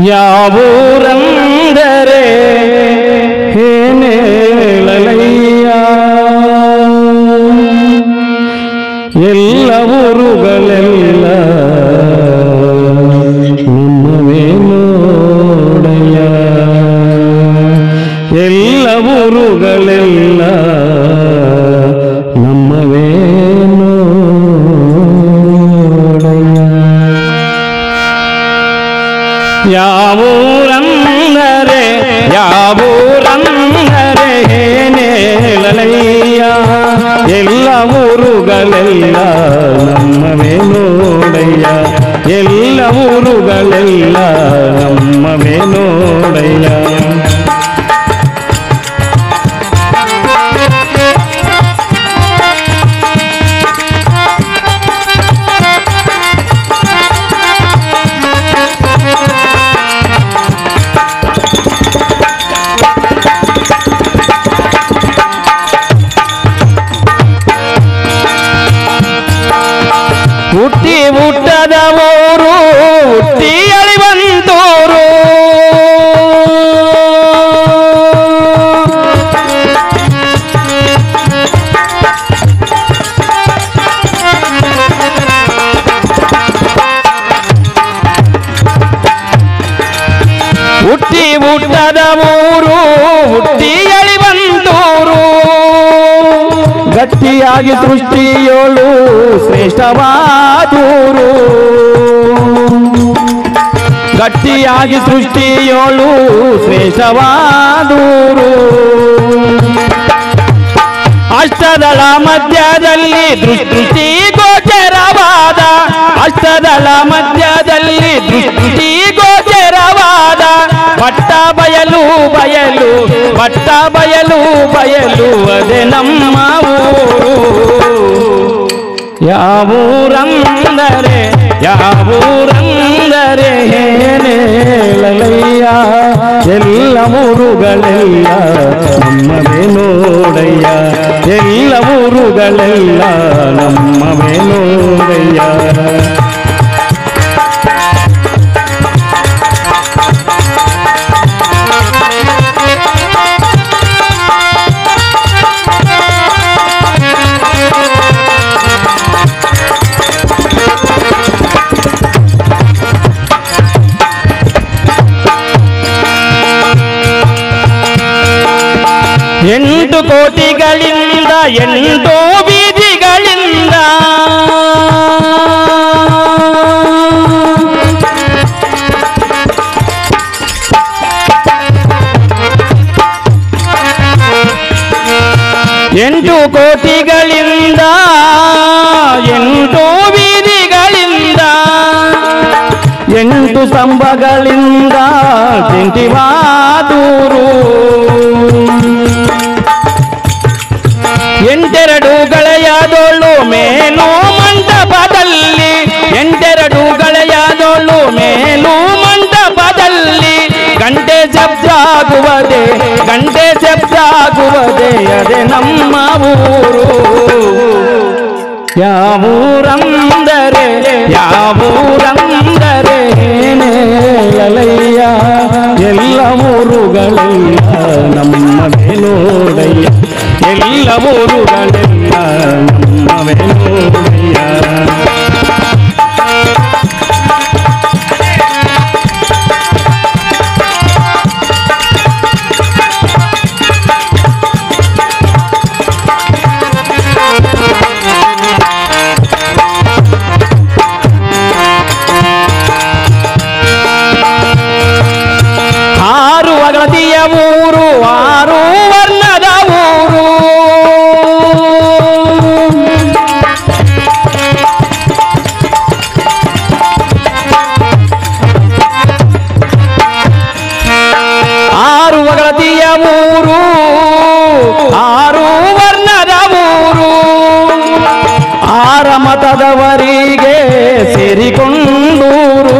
ಯಾವೂರಂದರೆ ಏನೇಳಲಯ್ಯ ಎಲ್ಲ ಊರುಗಳೆಲ್ಲ ನಿಮ್ಮವೇ ನೋಡಯ್ಯ ಎಲ್ಲ ಊರುಗಳೆಲ್ಲ ನಮ್ಮವೇ ನೋಡಯ್ಯ ಯಾವೂರಂದರೆ ಯಾವೂರಂದರೆ ಏನೇಳಲಯ್ಯ ಎಲ್ಲ ಊರುಗಳೆಲ್ಲ ನಮ್ಮವೇ ನೋಡಯ್ಯ ಎಲ್ಲ ಊರುಗಳೆಲ್ಲ ನಮ್ಮವೇ ನೋಡಯ್ಯ ಹುಟ್ಟಿ ಹುಟ್ಟದ ಊರು ಹುಟ್ಟಿ ಅಳಿವಂತೂರು ಹುಟ್ಟಿ ಹುಟ್ಟದ ಊರು ಹುಟ್ಟಿ ಅಳಿವಂತೂರು ಗಟ್ಟಿಯಾಗಿ ಸೃಷ್ಟಿಯೋಳು ಶ್ರೇಷ್ಠವಾದೂರು ಗಟ್ಟಿಯಾಗಿ ಸೃಷ್ಟಿಯೋಳು ಶ್ರೇಷ್ಠವಾದೂರು ಅಷ್ಟದಳ ಮಧ್ಯದಲ್ಲಿ ದೃಷ್ಟಿ ಗೋಚರವಾದ ಅಷ್ಟದಳ ಮಧ್ಯದಲ್ಲಿ ದೃಷ್ಟಿ ಗೋಚರವಾದ ಪಟ್ಟ ಬಯಲು ಬಯಲು ಪಟ್ಟ ಬಯಲು ಬಯಲು ಅದೇ ನಮ್ಮ ಊರು ಯಾವೂರಂದರೆ ಯಾವೂರಂದರೆ ಏನೇಳಲಯ್ಯ ಎಲ್ಲ ಊರುಗಳೆಲ್ಲ ನಮ್ಮವೇ ನೋಡಯ್ಯ ಎಲ್ಲ ಊರುಗಳೆಲ್ಲ ನಮ್ಮವೇ ನೋಡಯ್ಯ ಎಂಟು ಕೋಟಿಗಳಿಂದ ಎಂಟು ಬೀದಿಗಳಿಂದ ಎಂಟು ಕೋಟಿಗಳಿಂದ ಎಂಟು ಬೀದಿಗಳಿಂದ ಎಂಟು ಸ್ತಂಭಗಳಿಂದ ತಿಂಟಿವಾದೂರು ಎಂಟೆರಡು ಗೆಳೆಯಾದೋಳು ಮೇಲು ಮಂಟಪದಲ್ಲಿ ಎಂಟೆರಡು ಗೆಳೆಯಾದೋಳು ಮೇಲು ಮಂಟಪದಲ್ಲಿ ಗಂಟೆ ಶಬ್ದಾಗುವುದೇ ಗಂಟೆ ಶಬ್ದಾಗುವುದೇ ಅದೇ ನಮ್ಮ ಊರು ಯಾವೂರಂದರೆ ಯಾವೂರಂದರೆ ಏನೇಳಲಯ್ಯ ಎಲ್ಲ ಊರುಗಳೆಲ್ಲ ನಮ್ಮವೇ ನೋಡಯ್ಯ ಎಲ್ಲ ಊರುಗಳೆಲ್ಲ ನಮ್ಮವೇ ನೋಡಯ್ಯ ಆರು ಅಗಲತಿಯ ಊರು ಆರು ವರ್ಣದ ಊರು ಆರು ಅಗಲತಿಯ ಊರು ಆರು ವರ್ಣದ ಊರು ಆರ ಮತದವರಿಗೆ ಸೇರಿಕೊಂಡೂರು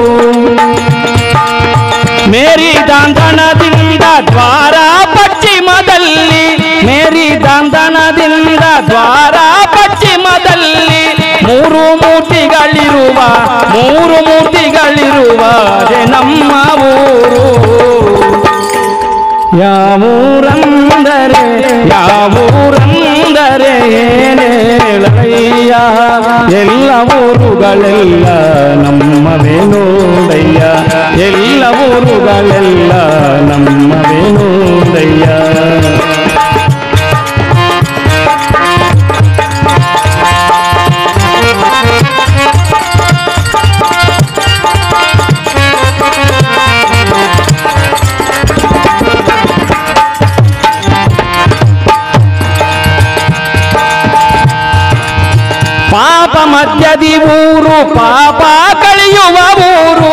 ಮೇರಿ ದಾಂಧಣದಿಂದ ದ್ವಾರ ಪಶ್ಚಿಮದಲ್ಲಿ ಮೇರಿ ದಾಂಧಣದಿಂದ ದ್ವಾರ ಪಶ್ಚಿಮದಲ್ಲಿ ಮೂರು ಮೂರ್ತಿಗಳಿರುವ ಮೂರು ಮೂರ್ತಿಗಳಿರುವ ಅದೇ ನಮ್ಮ ಊರು ಯಾವೂರಂದರೆ ಯಾವೂರಂದರೆ ಏನೇಳಯ್ಯ ಎಲ್ಲ ಊರುಗಳೆಲ್ಲ ನಮ್ಮವೇ ನೋಡಯ್ಯ ಎಲ್ಲ ಊರುಗಳೆಲ್ಲ ನಮ್ಮವೇ ನೋಡಯ್ಯ ಪಾಪ ಮಧ್ಯದಿ ಊರು ಪಾಪ ಕಳೆಯುವ ಊರು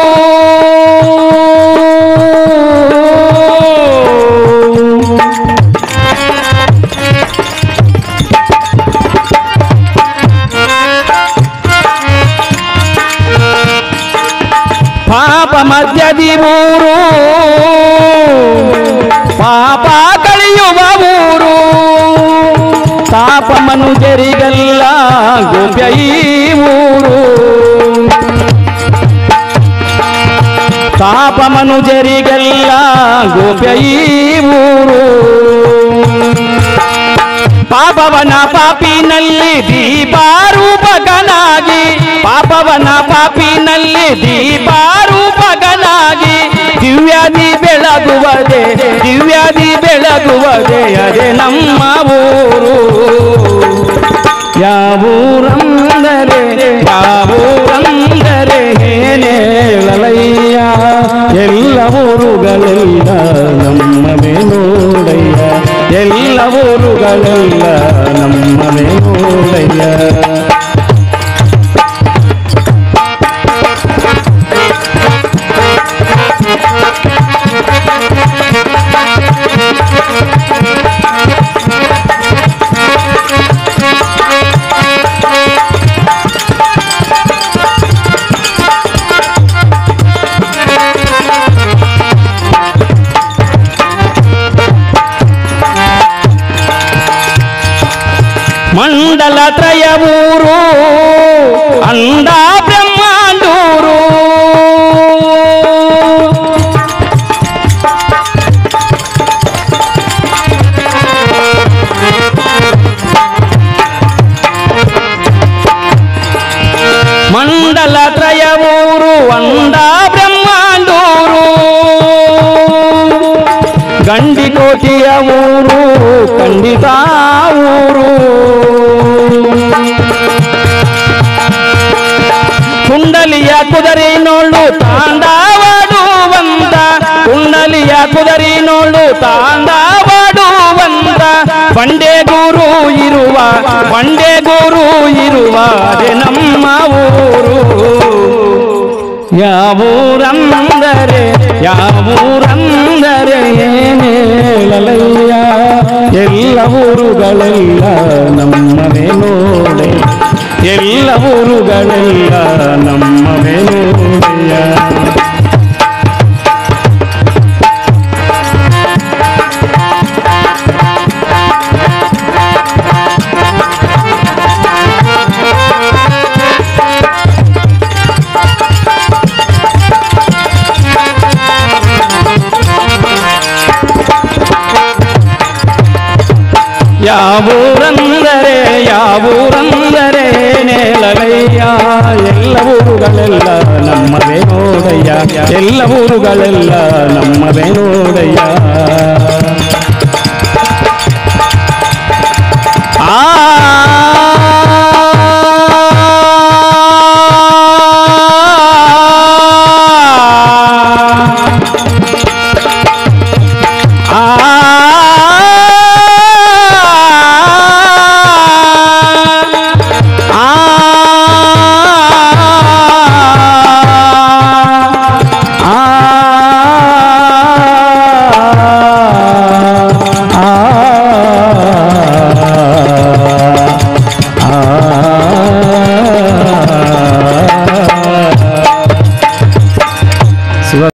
ಪಾಪ ಮಧ್ಯದಿ ಊರು ಪಾಪ ಕಳೆಯುವ ಊರು ತಾಪ ಮನುಜರಿಗೆಲ್ಲ ಗೋಪ್ಯ ಈ ಊರು ತಾಪ ಮನುಜರಿಗೆಲ್ಲ ಗೋಪ್ಯ ಈ ಊರು ಪಾಪವನ ಪಾಪಿನಲ್ಲಿ ದೀಪಾರೂಪಕನಾಗಿ ಪಾಪವನ ಪಾಪಿನಲ್ಲಿ ದೀಪಾರೂಪಕನಾಗಿ ದಿವ್ಯಾದಿ ಬೆಳಗುವದೆ ದಿವ್ಯಾದಿ ಬೆಳಗುವದೆ ಅದೇ ನಮ್ಮ ಊರು ಯಾವೂರಂದರೆ ಯಾವೂರಂದರೆ ಏನೇಳಲಯ್ಯ ಎಲ್ಲ ಊರುಗಳೆಲ್ಲ ನಮ್ಮವೇ ನೋಡಯ್ಯ ಎಲ್ಲ ಊರುಗಳೆಲ್ಲ ನಮ್ಮವೇ ನೋಡಯ್ಯ ಮಂಡಲ ತ್ರಯ ಊರು ಅಂಡ ಬ್ರಹ್ಮಾಂಡೂರು ಮಂಡಲ ತ್ರಯ ಊರು ಅಂಡ ಬ್ರಹ್ಮಾಂಡೂರು ಗಂಡಿಕೋಟಿಯ ಊರು ಖಂಡಿತ ಊರು ಕುಂಡಲಿಯ ಕುದರಿ ನೋಳು ತಾಂಡವಾಡುವಂತ ಕುಂಡಲಿಯ ಕುದರಿ ನೋಳು ತಾಂಡವಾಡುವಂತ ಬಂಡೆ ಗುರು ಇರುವ ಬಂಡೆ ಗುರು ಇರುವ ಅದೇ ನಮ್ಮ ಊರು ಯಾವೂರಂದರೆ ಯಾವೂರಂದರೆ ಏನೇಳಲಯ್ಯ ಎಲ್ಲ ಊರುಗಳೆಲ್ಲ ನಮ್ಮವೇ ನೋಡೆ ಎಲ್ಲ ಊರುಗಳೆಲ್ಲ ನಮ್ಮವೇ ನೋಡೆಯ ಯಾವೂರಂದರೆ ಯಾವೂರಂದರೆ ನೇಳಲಯ್ಯ ಎಲ್ಲ ಊರುಗಳೆಲ್ಲ ನಮ್ಮವೇ ನೋಡಯ್ಯ ಎಲ್ಲ ಊರುಗಳೆಲ್ಲ ನಮ್ಮವೇ